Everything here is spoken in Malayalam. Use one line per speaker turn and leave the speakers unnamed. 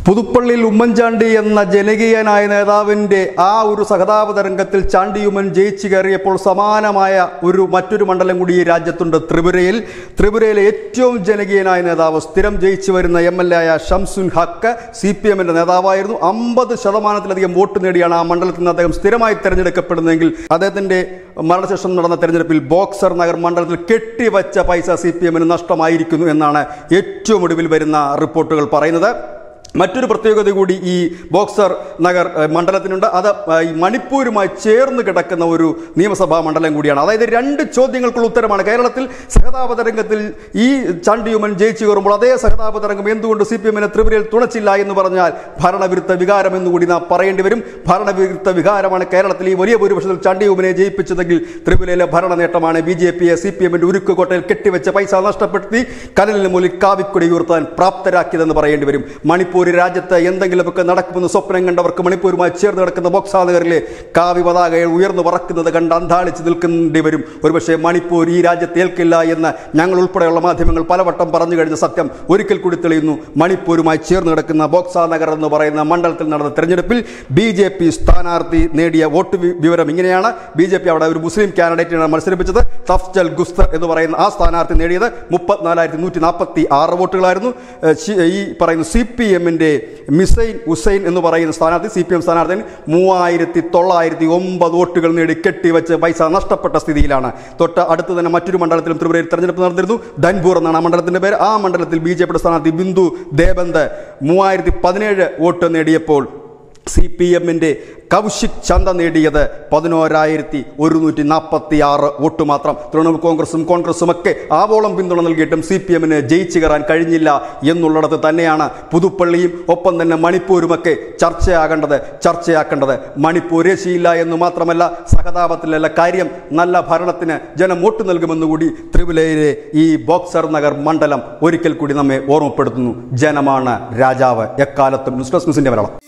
പുതുപ്പള്ളിയിൽ ഉമ്മൻചാണ്ടി എന്ന ജനകീയനായ നേതാവിന്റെ ആ ഒരു സഹതാപ തരംഗത്തിൽ ചാണ്ടിയുമ്മൻ ജയിച്ചു കയറിയപ്പോൾ സമാനമായ ഒരു മറ്റൊരു മണ്ഡലം കൂടി ഈ രാജ്യത്തുണ്ട് ത്രിപുരയിൽ ത്രിപുരയിലെ ഏറ്റവും ജനകീയനായ നേതാവ് സ്ഥിരം ജയിച്ചു വരുന്ന എം എൽ എ ആയ ഷംസുൻ ഹക്ക് സി പി എമ്മിന്റെ നേതാവായിരുന്നു അമ്പത് ശതമാനത്തിലധികം വോട്ട് നേടിയാണ് ആ മണ്ഡലത്തിൽ നിന്ന് അദ്ദേഹം സ്ഥിരമായി തെരഞ്ഞെടുക്കപ്പെടുന്നതെങ്കിൽ അദ്ദേഹത്തിന്റെ മരണശേഷം നടന്ന തെരഞ്ഞെടുപ്പിൽ ബോക്സർ നഗർ മണ്ഡലത്തിൽ കെട്ടിവച്ച പൈസ സി പി എമ്മിന് നഷ്ടമായിരിക്കുന്നു എന്നാണ് ഏറ്റവും ഒടുവിൽ വരുന്ന റിപ്പോർട്ടുകൾ പറയുന്നത് മറ്റൊരു പ്രത്യേകത കൂടി ഈ ബോക്സർ നഗർ ഏഹ്, മണ്ഡലത്തിനുണ്ട് അത് ഏഹ്, ഈ മണിപ്പൂരുമായി ചേർന്ന് കിടക്കുന്ന ഒരു നിയമസഭാ മണ്ഡലം കൂടിയാണ് അതായത് രണ്ട് ചോദ്യങ്ങൾക്കുള്ള ഉത്തരമാണ് കേരളത്തിൽ സഹതാപ തരംഗത്തിൽ ഈ ചാണ്ടിയുമൻ ജയിച്ചു കയറുമ്പോൾ അതേ സഹതാപ തരംഗം എന്തുകൊണ്ട് സി പി എമ്മിനെ ത്രിപുരയിൽ തുണച്ചില്ല എന്ന് പറഞ്ഞാൽ ഭരണവിരുദ്ധ വികാരം എന്നുകൂടി നാം പറയേണ്ടി വരും ഭരണവിരുദ്ധ വികാരമാണ് കേരളത്തിൽ ഈ വലിയ ഭൂരിപക്ഷത്തിൽ ചാണ്ടിയുമനെ ജയിപ്പിച്ചതെങ്കിൽ ത്രിപുരയിലെ ഭരണ നേട്ടമാണ് ബി ജെ പിയെ സി പി എമ്മിന്റെ ഉരുക്ക് കോട്ടയിൽ കെട്ടിവെച്ച പൈസ നഷ്ടപ്പെടുത്തി കനലിന് മുകളിൽ കാവിക്കൊടി ഉയർത്താൻ പ്രാപ്തരാക്കിയതെന്ന് പറയേണ്ടി വരും മണിപ്പൂർ രാജ്യത്ത് എന്തെങ്കിലുമൊക്കെ നടക്കുമെന്ന് സ്വപ്നം കണ്ടവർക്ക് മണിപ്പൂരുമായി ചേർന്ന് കിടക്കുന്ന ബോക്സാ നഗറിലെ കാവി പതാകകൾ ഉയർന്നു പറക്കുന്നത് കണ്ട് അന്താളിച്ച് നിൽക്കേണ്ടി വരും ഒരുപക്ഷെ മണിപ്പൂർ ഈ രാജ്യത്ത് ഏൽക്കില്ല എന്ന് ഞങ്ങൾ ഉൾപ്പെടെയുള്ള മാധ്യമങ്ങൾ പലവട്ടം പറഞ്ഞു കഴിഞ്ഞ സത്യം ഒരിക്കൽ കൂടി തെളിയുന്നു മണിപ്പൂരുമായി ചേർന്ന് കിടക്കുന്ന ബോക്സാ നഗർ എന്ന് പറയുന്ന മണ്ഡലത്തിൽ നടന്ന തെരഞ്ഞെടുപ്പിൽ ബി ജെ പി സ്ഥാനാർത്ഥി നേടിയ വോട്ട് വി- വിവരം ഇങ്ങനെയാണ് ബി ജെ പി അവിടെ ഒരു മുസ്ലിം കാൻഡിഡേറ്റിനാണ് മത്സരിപ്പിച്ചത് തഫ്ജൽ ഗുസ്തർ എന്ന് പറയുന്ന ആ സ്ഥാനാർത്ഥി നേടിയത് മുപ്പത്തിനാലായിരത്തി നൂറ്റി നാൽപ്പത്തി ആറ് വോട്ടുകളായിരുന്നു ഏഹ് ശി- ഈ പറയുന്ന സി പി എമ്മിൻ്റെ മിസൈൻ ഹുസൈൻ എന്ന് പറയുന്ന സ്ഥാനാർത്ഥി സി പി എം സ്ഥാനാർത്ഥി മൂവായിരത്തി തൊള്ളായിരത്തി ഒമ്പത് വോട്ടുകൾ നേടി കെട്ടിവെച്ച് പൈസ നഷ്ടപ്പെട്ട സ്ഥിതിയിലാണ് തൊട്ട് അടുത്ത് തന്നെ മറ്റൊരു മണ്ഡലത്തിലും ത്രിപുരയിൽ തെരഞ്ഞെടുപ്പ് നടന്നിരുന്നു ധൻപൂർ എന്നാണ് ആ മണ്ഡലത്തിന്റെ പേര് ആ മണ്ഡലത്തിൽ ബി ജെ പിയുടെ സ്ഥാനാർത്ഥി ബിന്ദു ദേബന്ദ് മൂവായിരത്തി പതിനേഴ് വോട്ട് നേടിയപ്പോൾ സി പി എമ്മിൻ്റെ കൗശിക് ചന്ത നേടിയത് പതിനോരായിരത്തി ഒരുന്നൂറ്റി നാൽപ്പത്തി ആറ് വോട്ട് മാത്രം തൃണമൂൽ കോൺഗ്രസും കോൺഗ്രസും ഒക്കെ ആവോളം പിന്തുണ നൽകിയിട്ടും സി പി എമ്മിന് ജയിച്ചു കയറാൻ കഴിഞ്ഞില്ല എന്നുള്ളിടത്ത് തന്നെയാണ് പുതുപ്പള്ളിയും ഒപ്പം തന്നെ മണിപ്പൂരുമൊക്കെ ചർച്ചയാകേണ്ടത് ചർച്ചയാക്കേണ്ടത് മണിപ്പൂർ രശിയില്ല എന്ന് മാത്രമല്ല സഹതാപത്തിലല്ല കാര്യം നല്ല ഭരണത്തിന് ജനം വോട്ട് നൽകുമെന്നുകൂടി ത്രിപുരയിലെ ഈ ബോക്സർ നഗർ മണ്ഡലം ഒരിക്കൽ കൂടി നമ്മെ ഓർമ്മപ്പെടുത്തുന്നു ജനമാണ് രാജാവ് എക്കാലത്തും ന്യൂസ് ഡെസ്ക് ന്യൂസിന്റെ മലയാളം